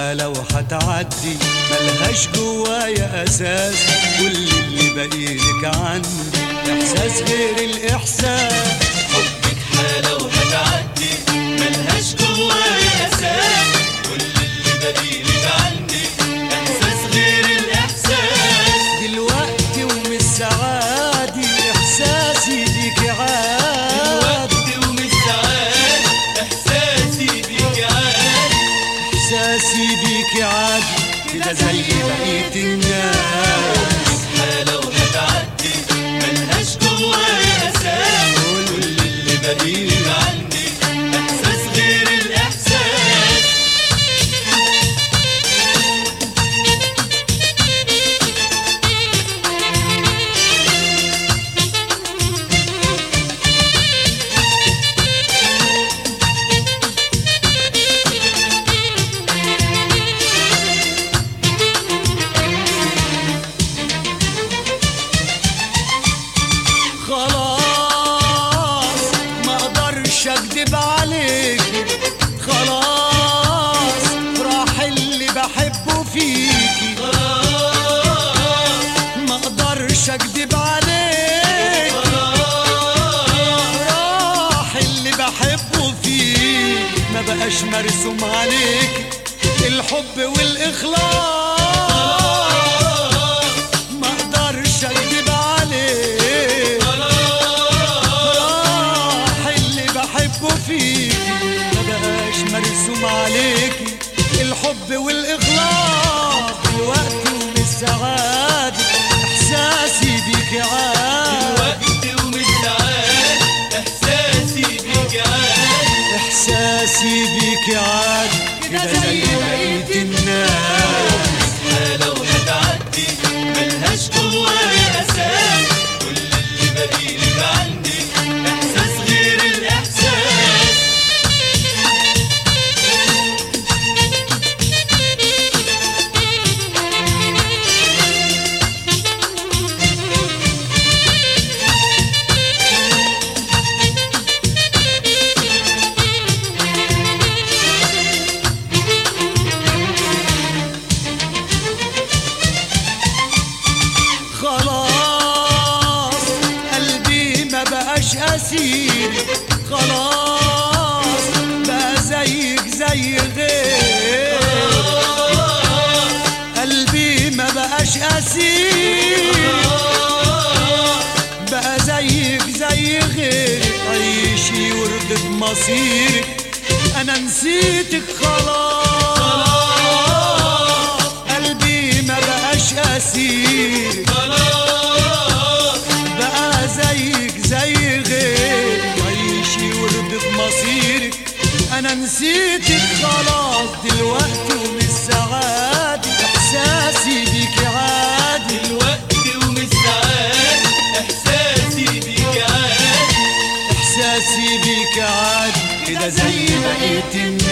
حالة وحتعدي ملهاش جوايا أساس كل اللي باقيلك عني إحساس غير الإحساس حبك حالة وهتعدي ملهاش جوايا أساس كل اللي بديلك عندي إحساس غير الإحساس دلوقتي ومش سعادي إحساسي بيك عادي وقت ومش ساعات إحساسي بيك عادي إحساسي بيك عادي كده زي بقية الناس حالة وهتعدي ملهاش جوايا أساس كل اللي بديلك عندي إحساس غير الإحساس خلاص ما اقدرش اكدب عليك خلاص راح اللي بحبه فيكي ما اقدرش اكدب عليك راح اللي بحبه فيك ما بقاش مرسوم عليك الحب والاخلاص ما اقدرش اكدب عليك راح اللي بحبه فيكي ما بقاش مرسوم عليكي الحب والاخلاص الوقت والسعادة احساسي بيكي عادي وقت ومش ساعات إحساسي بيك عادي احساسي بيكي عادي كده زي بقية الناس حالة وهتعدي ملهاش جوايا أساس كل اللي بديلك عندي إحساس غير الإحساس خلاص قلبي ما بقاش اسير خلاص بقى زيك زي غير قلبي ما بقاش اسير بقى زيك زي غير عيشي ورد مصيرك انا نسيتك خلاص قلبي ما بقاش اسير بقى زيك زي غير عيشي ورد بمصيرك انا نسيتك خلاص دلوقتي ومش سعادي احساسي بيك عادي الوقت ومش ساعات إحساسي بيك عادي احساسي بيك عادي كده زي بقية الناس